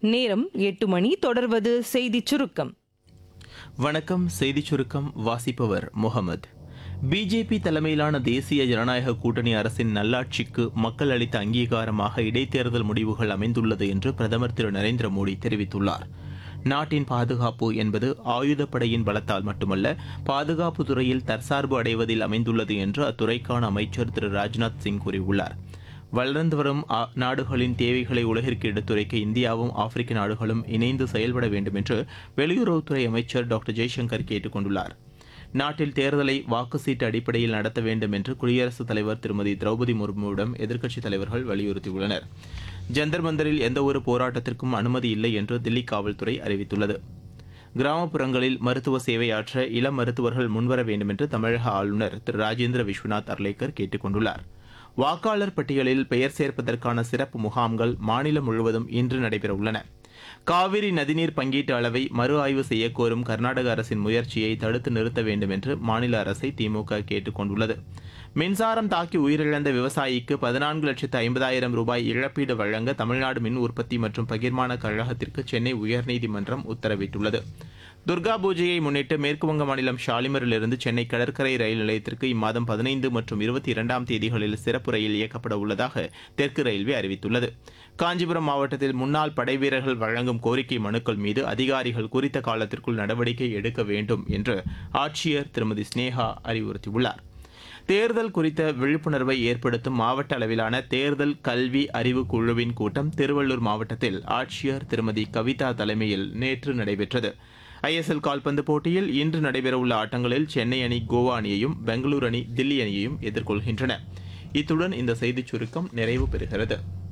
நேரம் எட்டு மணி தொடர்வது செய்திச் சுருக்கம் வணக்கம் செய்திச் சுருக்கம் வாசிப்பவர் முகமது பிஜேபி தலைமையிலான தேசிய ஜனநாயக கூட்டணி அரசின் நல்லாட்சிக்கு மக்கள் அளித்த அங்கீகாரமாக இடைத்தேர்தல் முடிவுகள் அமைந்துள்ளது என்று பிரதமர் திரு நரேந்திர மோடி தெரிவித்துள்ளார் நாட்டின் பாதுகாப்பு என்பது ஆயுதப்படையின் பலத்தால் மட்டுமல்ல பாதுகாப்பு துறையில் தற்சார்பு அடைவதில் அமைந்துள்ளது என்று அத்துறைக்கான அமைச்சர் திரு ராஜ்நாத் சிங் கூறியுள்ளார் வளர்ந்து வரும் ஆ- நாடுகளின் தேவைகளை உலகிற்கு எடுத்துரைக்க இந்தியாவும் ஆப்பிரிக்க நாடுகளும் இணைந்து செயல்பட வேண்டும் என்று வெளியுறவுத்துறை அமைச்சர் டாக்டர் ஜெய்சங்கர் கேட்டுக் கொண்டுள்ளார் நாட்டில் தேர்தலை வாக்கு சீட்டு அடிப்படையில் நடத்த வேண்டும் என்று குடியரசுத் தலைவர் திருமதி திரௌபதி முர்முவிடம் எதிர்க்கட்சித் தலைவர்கள் வலியுறுத்தியுள்ளனர் ஜந்தர் மந்தரில் எந்தவொரு போராட்டத்திற்கும் அனுமதி இல்லை என்று தில்லி காவல்துறை அறிவித்துள்ளது கிராமப்புறங்களில் மருத்துவ சேவையாற்ற இளம் மருத்துவர்கள் முன்வர வேண்டும் என்று தமிழக ஆளுநர் திரு ராஜேந்திர விஸ்வநாத் அர்லேக்கர் கேட்டுக் கொண்டுள்ளார் வாக்காளர் பட்டியலில் பெயர் சேர்ப்பதற்கான சிறப்பு முகாம்கள் மாநிலம் முழுவதும் இன்று நடைபெறவுள்ளன காவிரி நதிநீர் பங்கீட்டு அளவை மறு ஆய்வு செய்யக்கோரும் கர்நாடக அரசின் முயற்சியை தடுத்து நிறுத்த வேண்டும் என்று மாநில அரசை திமுக கேட்டுக் கொண்டுள்ளது மின்சாரம் தாக்கி உயிரிழந்த விவசாயிக்கு பதினான்கு லட்சத்து ஐம்பதாயிரம் ரூபாய் இழப்பீடு வழங்க தமிழ்நாடு மின் உற்பத்தி மற்றும் பகிர்மான கழகத்திற்கு சென்னை உயர்நீதிமன்றம் உத்தரவிட்டுள்ளது துர்கா பூஜையை முன்னிட்டு மேற்குவங்க மாநிலம் ஷாலிமரிலிருந்து சென்னை கடற்கரை ரயில் நிலையத்திற்கு இம்மாதம் பதினைந்து மற்றும் இருபத்தி இரண்டாம் தேதிகளில் சிறப்பு ரயில் இயக்கப்பட உள்ளதாக தெற்கு ரயில்வே அறிவித்துள்ளது காஞ்சிபுரம் மாவட்டத்தில் முன்னாள் படைவீரர்கள் வழங்கும் கோரிக்கை மனுக்கள் மீது அதிகாரிகள் குறித்த காலத்திற்குள் நடவடிக்கை எடுக்க வேண்டும் என்று ஆட்சியர் திருமதி ஸ்னேகா அறிவுறுத்தியுள்ளார் தேர்தல் குறித்த விழிப்புணர்வை ஏற்படுத்தும் மாவட்ட அளவிலான தேர்தல் கல்வி அறிவு குழுவின் கூட்டம் திருவள்ளூர் மாவட்டத்தில் ஆட்சியர் திருமதி கவிதா தலைமையில் நேற்று நடைபெற்றது ஐஎஸ்எல் கால்பந்து போட்டியில் இன்று நடைபெறவுள்ள ஆட்டங்களில் சென்னை அணி கோவா அணியையும் பெங்களூரு அணி தில்லி அணியையும் எதிர்கொள்கின்றன இத்துடன் இந்த செய்திச் சுருக்கம் நிறைவு பெறுகிறது